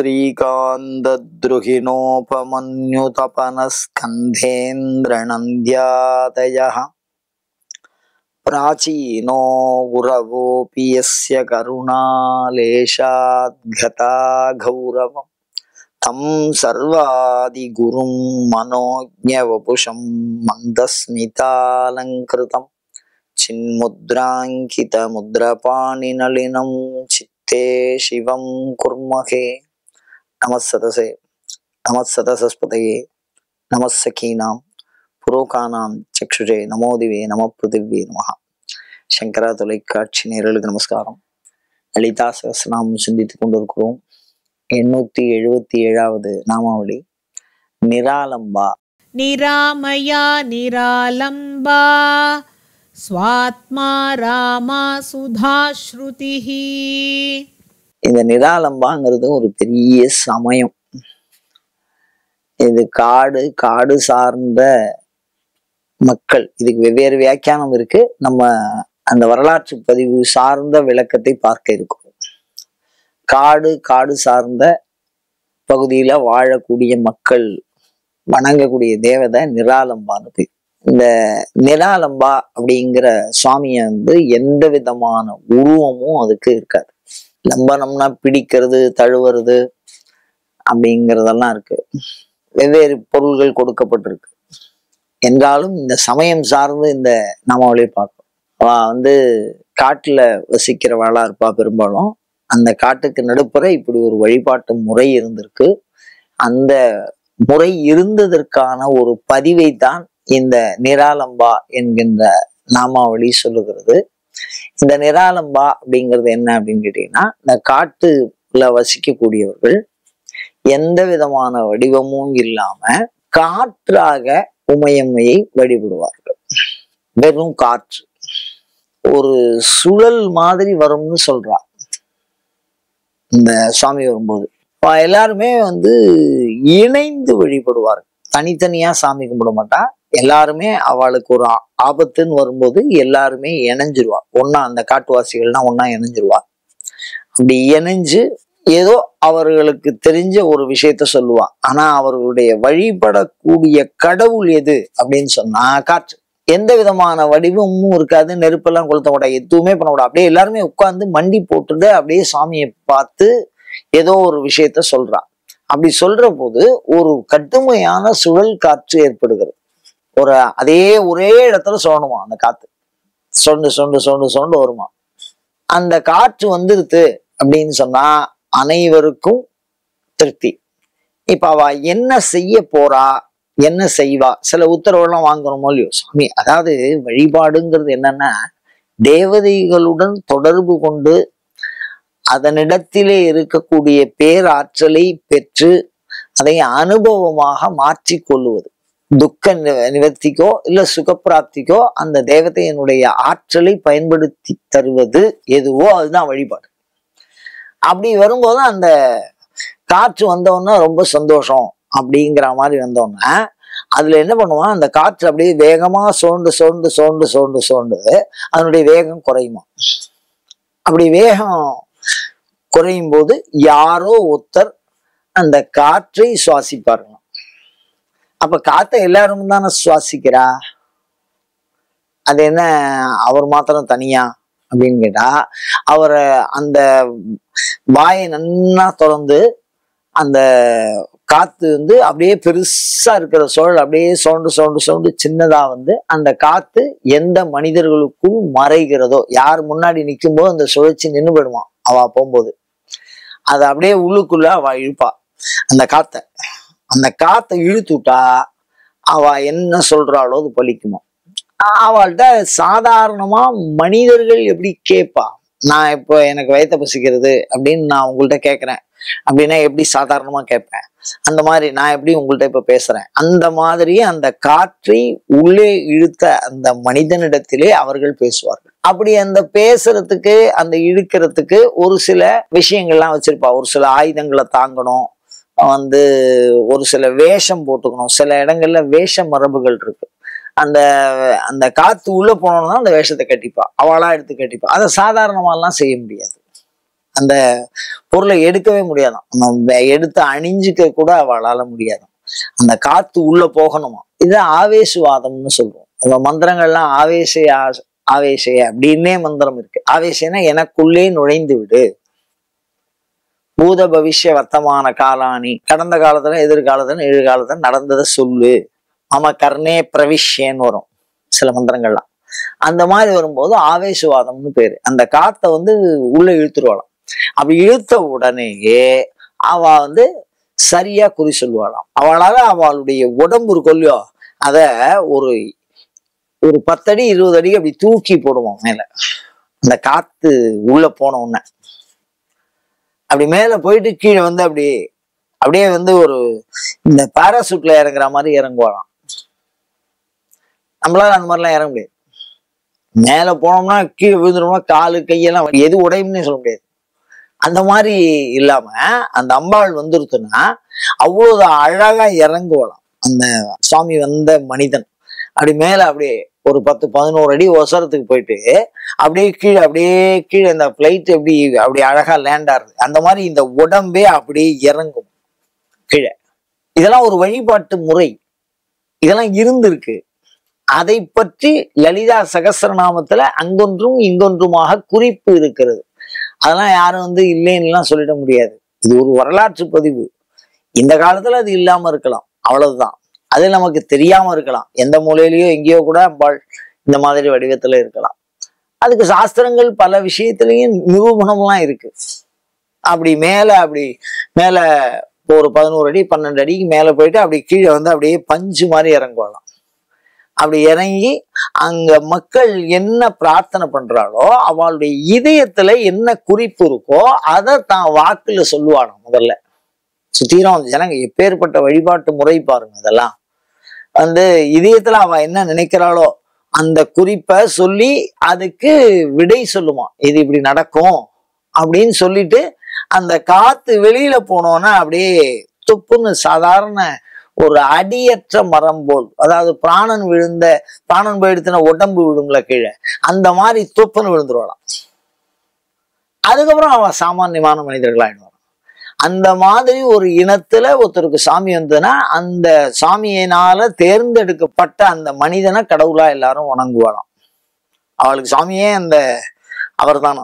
श्रीकान्तद्रुहिणोपमन्युतपनस्कन्धेन्द्रनन्द्यादयः प्राचीनो गुरवोऽपि यस्य करुणालेशाद्गता गौरवम् तं सर्वादिगुरुं मनोज्ञवपुषं मन्दस्मितालङ्कृतम् चिन्मुद्राङ्कितमुद्रपाणिनलिनं चित्ते शिवं कुर्महे नमः सदसे नमः सदसस्पतये नमः सखीनां புரோகானாம் சக்ஷுரே நமோதிவே நம பிருத்திவே நமஹ சங்கரா தொலைக்காட்சி நேரலுக்கு நமஸ்காரம் லலிதா சகசநாமம் சிந்தித்துக் கொண்டிருக்கிறோம் எண்ணூத்தி எழுபத்தி ஏழாவது நாமாவளி நிராலம்பா निरामया निरालम्बा स्वात्मा रामा सुधाश्रुतिः இந்த நிராலம்பாங்கிறது ஒரு பெரிய சமயம் இது காடு காடு சார்ந்த மக்கள் இதுக்கு வெவ்வேறு வியாக்கியானம் இருக்கு நம்ம அந்த வரலாற்று பதிவு சார்ந்த விளக்கத்தை பார்க்க இருக்கோம் காடு காடு சார்ந்த பகுதியில வாழக்கூடிய மக்கள் வணங்கக்கூடிய தேவதை நிராலம்பான்னு பேர் இந்த நிராலம்பா அப்படிங்கிற சுவாமியை வந்து எந்த விதமான உருவமும் அதுக்கு இருக்காது லம்பனம்னா பிடிக்கிறது தழுவுறது அப்படிங்கிறதெல்லாம் இருக்கு வெவ்வேறு பொருள்கள் கொடுக்கப்பட்டிருக்கு என்றாலும் இந்த சமயம் சார்ந்து இந்த நாமாவளியை பார்க்கணும் அவ வந்து காட்டுல வசிக்கிறவளா இருப்பா பெரும்பாலும் அந்த காட்டுக்கு நடுப்புற இப்படி ஒரு வழிபாட்டு முறை இருந்திருக்கு அந்த முறை இருந்ததற்கான ஒரு பதிவை தான் இந்த நிராலம்பா என்கின்ற நாமாவளி சொல்லுகிறது இந்த நிராலம்பா அப்படிங்கிறது என்ன அப்படின்னு கேட்டீங்கன்னா இந்த காட்டுல வசிக்கக்கூடியவர்கள் எந்த விதமான வடிவமும் இல்லாம காற்றாக உமையம்மையை வழிபடுவார்கள் வெறும் காற்று ஒரு சுழல் மாதிரி வரும்னு சொல்றா இந்த சுவாமி வரும்போது அப்ப எல்லாருமே வந்து இணைந்து வழிபடுவார்கள் தனித்தனியா சாமி கும்பிட மாட்டா எல்லாருமே அவளுக்கு ஒரு ஆ- ஆபத்துன்னு வரும்போது எல்லாருமே இணைஞ்சிருவா ஒன்னா அந்த காட்டுவாசிகள்னா ஒன்னா இணைஞ்சிருவா அப்படி இணைஞ்சு ஏதோ அவர்களுக்கு தெரிஞ்ச ஒரு விஷயத்த சொல்லுவா ஆனா அவர்களுடைய வழிபடக்கூடிய கடவுள் எது அப்படின்னு சொன்னா காற்று எந்த விதமான வடிவமும் இருக்காது நெருப்பெல்லாம் கொளுத்த மாட்டா எதுவுமே பண்ண மாட்டா அப்படியே எல்லாருமே உட்கார்ந்து மண்டி போட்டுட்டு அப்படியே சாமியை பார்த்து ஏதோ ஒரு விஷயத்த சொல்றா அப்படி சொல்ற போது ஒரு கடுமையான சுழல் காற்று ஏற்படுகிறது ஒரு அதே ஒரே இடத்துல சொல்லணுமா அந்த காத்து சொண்டு சொண்டு சொண்டு சொண்டு வருமா அந்த காற்று வந்துருது அப்படின்னு சொன்னா அனைவருக்கும் திருப்தி இப்ப அவ என்ன செய்ய போறா என்ன செய்வா சில உத்தரவுலாம் வாங்கணுமோ இல்லையோ சாமி அதாவது வழிபாடுங்கிறது என்னன்னா தேவதைகளுடன் தொடர்பு கொண்டு அதனிடத்திலே இருக்கக்கூடிய பேராற்றலை பெற்று அதை அனுபவமாக மாற்றிக் கொள்ளுவது துக்க நி- நிவர்த்திக்கோ இல்ல சுகப்பிராப்திக்கோ அந்த தேவதையினுடைய ஆற்றலை பயன்படுத்தி தருவது எதுவோ அதுதான் வழிபாடு அப்படி வரும்போது அந்த காற்று வந்தோன்னா ரொம்ப சந்தோஷம் அப்படிங்கிற மாதிரி வந்தோன்னா அதுல என்ன பண்ணுவான் அந்த காற்று அப்படியே வேகமா சோண்டு சோண்டு சோண்டு சோண்டு சோண்டு அதனுடைய வேகம் குறையுமா அப்படி வேகம் குறையும் போது யாரோ ஒருத்தர் அந்த காற்றை சுவாசிப்பார்களாம் அப்ப காத்தை எல்லாரும் தானே சுவாசிக்கிறா அது என்ன அவர் மாத்திரம் தனியா அப்படின்னு கேட்டா அவரை அந்த வாயை நன்னா திறந்து அந்த காத்து வந்து அப்படியே பெருசா இருக்கிற சோழல் அப்படியே சோண்டு சோண்டு சோண்டு சின்னதா வந்து அந்த காத்து எந்த மனிதர்களுக்குள் மறைகிறதோ யார் முன்னாடி நிக்கும்போது அந்த சுழற்சி நின்று போயிடுமா அவ போகும்போது அதை அப்படியே உள்ளுக்குள்ள அவ இழுப்பா அந்த காத்தை அந்த காத்தை இழுத்து விட்டா அவ என்ன சொல்றாளோ அது பலிக்குமா அவள்கிட்ட சாதாரணமா மனிதர்கள் எப்படி கேட்பா நான் இப்போ எனக்கு வயித்த பசிக்கிறது அப்படின்னு நான் உங்கள்கிட்ட கேட்குறேன் அப்படின்னா எப்படி சாதாரணமா கேட்பேன் அந்த மாதிரி நான் எப்படி உங்கள்கிட்ட இப்ப பேசுறேன் அந்த மாதிரி அந்த காற்றை உள்ளே இழுத்த அந்த மனிதனிடத்திலே அவர்கள் பேசுவார்கள் அப்படி அந்த பேசுறதுக்கு அந்த இழுக்கிறதுக்கு ஒரு சில விஷயங்கள்லாம் வச்சிருப்பா ஒரு சில ஆயுதங்களை தாங்கணும் வந்து ஒரு சில வேஷம் போட்டுக்கணும் சில இடங்கள்ல வேஷ மரபுகள் இருக்கு அந்த அந்த காத்து உள்ள போனோம்னா அந்த வேஷத்தை கட்டிப்பா அவளா எடுத்து கட்டிப்பா அதை சாதாரணமாலாம் செய்ய முடியாது அந்த பொருளை எடுக்கவே முடியாதாம் நம்ம எடுத்து அணிஞ்சிக்க கூட அவளால முடியாதாம் அந்த காத்து உள்ள போகணுமா இது ஆவேசவாதம்னு சொல்லுவோம் அந்த மந்திரங்கள்லாம் ஆவேச ஆவேச அப்படின்னே மந்திரம் இருக்கு ஆவேசனா எனக்குள்ளே நுழைந்து விடு பூத பவிஷ்ய வர்த்தமான காலானி கடந்த காலத்துல எதிர்காலத்துல எதிர்காலத்துல நடந்ததை சொல்லு ஆமா கர்ணே பிரவிஷ்யன்னு வரும் சில மந்திரங்கள்லாம் அந்த மாதிரி வரும்போது ஆவேசவாதம்னு பேரு அந்த காத்தை வந்து உள்ள இழுத்துருவாளாம் அப்படி இழுத்த உடனேயே அவ வந்து சரியா குறி சொல்லுவாளாம் அவளால அவளுடைய உடம்பு இருக்கும் இல்லையோ அத ஒரு ஒரு பத்தடி இருபது அடி அப்படி தூக்கி போடுவோம் மேல அந்த காத்து உள்ள போன உடனே அப்படி மேல போயிட்டு கீழே வந்து அப்படி அப்படியே வந்து ஒரு இந்த பாராசூட்ல இறங்குற மாதிரி இறங்குவாளாம் நம்மளால அந்த மாதிரிலாம் இறங்க முடியாது மேல போனோம்னா கீழே விழுந்துட்டோம்னா காலு கையெல்லாம் எது உடையும்னே சொல்ல முடியாது அந்த மாதிரி இல்லாம அந்த அம்பாள் வந்துருத்துன்னா அவ்வளவு அழகா இறங்குவலாம் அந்த சுவாமி வந்த மனிதன் அப்படி மேல அப்படியே ஒரு பத்து பதினோரு அடி ஒசரத்துக்கு போயிட்டு அப்படியே கீழே அப்படியே கீழே இந்த பிளைட் எப்படி அப்படி அழகா லேண்ட் ஆகுது அந்த மாதிரி இந்த உடம்பே அப்படியே இறங்கும் கீழே இதெல்லாம் ஒரு வழிபாட்டு முறை இதெல்லாம் இருந்திருக்கு அதை பற்றி லலிதா சகஸ்ரநாமத்துல அங்கொன்றும் இங்கொன்றுமாக குறிப்பு இருக்கிறது அதெல்லாம் யாரும் வந்து இல்லைன்னுலாம் சொல்லிட முடியாது இது ஒரு வரலாற்று பதிவு இந்த காலத்துல அது இல்லாம இருக்கலாம் அவ்வளவுதான் அது நமக்கு தெரியாம இருக்கலாம் எந்த மூலையிலயோ எங்கேயோ கூட அம்பாள் இந்த மாதிரி வடிவத்துல இருக்கலாம் அதுக்கு சாஸ்திரங்கள் பல விஷயத்திலையும் நிரூபணம்லாம் இருக்கு அப்படி மேல அப்படி மேல ஒரு பதினோரு அடி பன்னெண்டு அடிக்கு மேல போயிட்டு அப்படி கீழே வந்து அப்படியே பஞ்சு மாதிரி இறங்குவாளாம் அப்படி இறங்கி அங்க மக்கள் என்ன பிரார்த்தனை பண்றாளோ அவளுடைய இதயத்துல என்ன குறிப்பு இருக்கோ அதை தான் வாக்குல சொல்லுவாளாம் முதல்ல சுத்தீரம் ஜனங்க எப்பேற்பட்ட வழிபாட்டு முறை பாருங்க அதெல்லாம் வந்து இதயத்துல அவ என்ன நினைக்கிறாளோ அந்த குறிப்பை சொல்லி அதுக்கு விடை சொல்லுமா இது இப்படி நடக்கும் அப்படின்னு சொல்லிட்டு அந்த காத்து வெளியில போனோன்னா அப்படியே துப்புன்னு சாதாரண ஒரு அடியற்ற மரம் போல் அதாவது பிராணன் விழுந்த பிராணன் போயிடுத்துன உடம்பு விழும்ல கீழே அந்த மாதிரி துப்புன்னு விழுந்துருவாளாம் அதுக்கப்புறம் அவன் சாமானியமான மனிதர்களாயிடுவான் அந்த மாதிரி ஒரு இனத்துல ஒருத்தருக்கு சாமி வந்ததுன்னா அந்த சாமியினால தேர்ந்தெடுக்கப்பட்ட அந்த மனிதனை கடவுளா எல்லாரும் வணங்குவாளாம் அவளுக்கு சாமியே அந்த அவர் தானா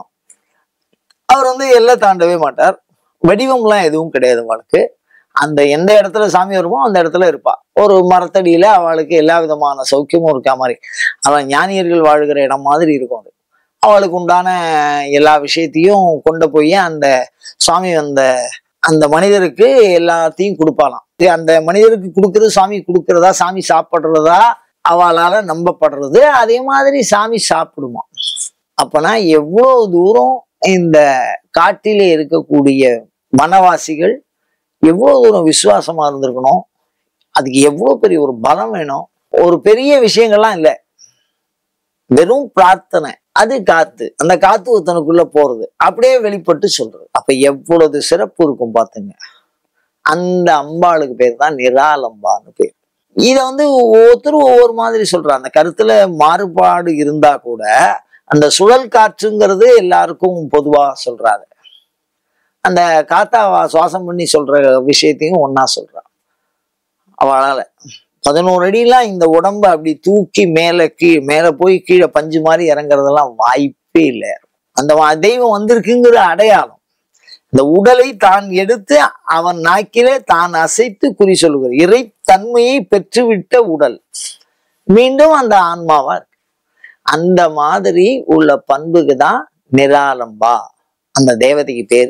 அவர் வந்து எல்லை தாண்டவே மாட்டார் வடிவம்லாம் எதுவும் கிடையாது அவளுக்கு அந்த எந்த இடத்துல சாமி வருமோ அந்த இடத்துல இருப்பா ஒரு மரத்தடியில அவளுக்கு எல்லா விதமான சௌக்கியமும் இருக்கா மாதிரி அவன் ஞானியர்கள் வாழ்கிற இடம் மாதிரி இருக்கும் அது அவளுக்கு உண்டான எல்லா விஷயத்தையும் கொண்டு போய் அந்த சுவாமி வந்த அந்த மனிதருக்கு எல்லாத்தையும் கொடுப்பாளாம் இது அந்த மனிதருக்கு கொடுக்கறது சாமி கொடுக்கறதா சாமி சாப்பிடுறதா அவளால நம்பப்படுறது அதே மாதிரி சாமி சாப்பிடுமா அப்பனா எவ்வளவு தூரம் இந்த காட்டிலே இருக்கக்கூடிய வனவாசிகள் எவ்வளவு தூரம் விசுவாசமா இருந்திருக்கணும் அதுக்கு எவ்வளவு பெரிய ஒரு பலம் வேணும் ஒரு பெரிய விஷயங்கள்லாம் இல்லை வெறும் பிரார்த்தனை அது காத்து அந்த காத்து ஒருத்தனுக்குள்ள போறது அப்படியே வெளிப்பட்டு சொல்றது அப்ப எவ்வளவு சிறப்பு இருக்கும் பாத்துங்க அந்த அம்பாளுக்கு பேர் தான் நிராலம்பான்னு பேர் இத வந்து ஒவ்வொருத்தரும் ஒவ்வொரு மாதிரி சொல்றாங்க அந்த கருத்துல மாறுபாடு இருந்தா கூட அந்த சுழல் காற்றுங்கிறது எல்லாருக்கும் பொதுவா சொல்றாங்க அந்த காத்தா அவ சுவாசம் பண்ணி சொல்ற விஷயத்தையும் ஒன்னா சொல்றா அவளால பதினோரு அடியெல்லாம் இந்த உடம்ப அப்படி தூக்கி மேல கீழ் மேல போய் கீழே பஞ்சு மாதிரி இறங்குறதெல்லாம் வாய்ப்பே இல்லை அந்த வா- தெய்வம் வந்திருக்குங்கிற அடையாளம் இந்த உடலை தான் எடுத்து அவன் நாக்கிலே தான் அசைத்து குறி சொல்லுகிறது இறை தன்மையை பெற்றுவிட்ட உடல் மீண்டும் அந்த ஆன்மாவா இருக்கு அந்த மாதிரி உள்ள பண்புக்கு தான் நிராலம்பா அந்த தேவதைக்கு பேர்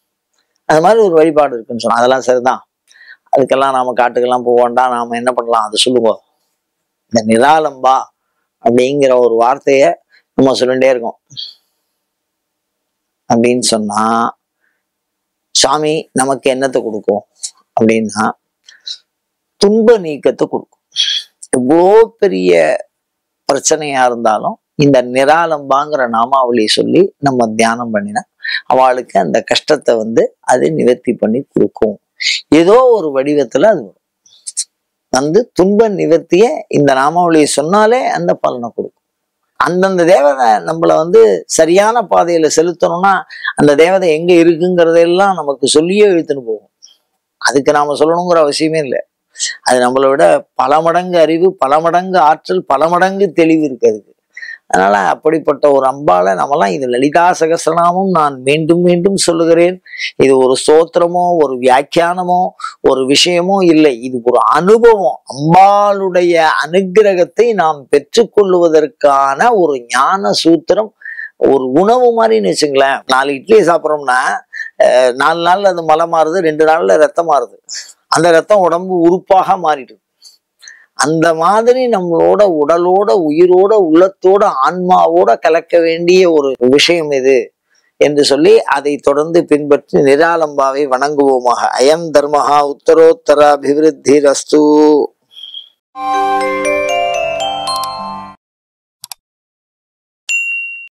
அது மாதிரி ஒரு வழிபாடு இருக்குன்னு சொன்னா அதெல்லாம் சரிதான் அதுக்கெல்லாம் நாம காட்டுக்கெல்லாம் போக வேண்டாம் நாம என்ன பண்ணலாம் அதை சொல்லுங்க இந்த நிராலம்பா அப்படிங்கிற ஒரு வார்த்தைய நம்ம சொல்லிட்டே இருக்கோம் அப்படின்னு சொன்னா சாமி நமக்கு என்னத்தை கொடுக்கும் அப்படின்னா துன்ப நீக்கத்தை கொடுக்கும் எவ்வளோ பெரிய பிரச்சனையா இருந்தாலும் இந்த நிராலம்பாங்கிற நாமாவளியை சொல்லி நம்ம தியானம் பண்ணினா அவளுக்கு அந்த கஷ்டத்தை வந்து அது நிவர்த்தி பண்ணி கொடுக்கும் ஏதோ ஒரு வடிவத்துல அது வரும் வந்து துன்ப நிவர்த்திய இந்த நாமாவளியை சொன்னாலே அந்த பலனை கொடுக்கும் அந்தந்த தேவதை நம்மள வந்து சரியான பாதையில செலுத்தணும்னா அந்த தேவதை எங்க இருக்குங்கிறதெல்லாம் நமக்கு சொல்லியே இழுத்துன்னு போகும் அதுக்கு நாம சொல்லணுங்கிற அவசியமே இல்லை அது நம்மளை விட பல மடங்கு அறிவு பல மடங்கு ஆற்றல் பல மடங்கு தெளிவு இருக்கு அதுக்கு அதனால அப்படிப்பட்ட ஒரு அம்பால நம்மலாம் இது லலிதா சகசிரநாமம் நான் மீண்டும் மீண்டும் சொல்லுகிறேன் இது ஒரு ஸ்தோத்திரமோ ஒரு வியாக்கியானமோ ஒரு விஷயமோ இல்லை இது ஒரு அனுபவம் அம்பாளுடைய அனுக்கிரகத்தை நாம் பெற்றுக்கொள்வதற்கான ஒரு ஞான சூத்திரம் ஒரு உணவு மாதிரின்னு வச்சுங்களேன் நாலு இட்லி சாப்பிட்றோம்னா அஹ், நாலு நாள்ல அது மலை மாறுது ரெண்டு நாள்ல ரத்தம் மாறுது அந்த ரத்தம் உடம்பு உறுப்பாக மாறிடுது அந்த மாதிரி நம்மளோட உடலோட உயிரோட உள்ளத்தோட ஆன்மாவோட கலக்க வேண்டிய ஒரு விஷயம் இது என்று சொல்லி அதை தொடர்ந்து பின்பற்றி நிராலம்பாவை வணங்குவோமாக அயம் தர்மஹா உத்தரோத்தர அபிவிருத்தி ரஸ்து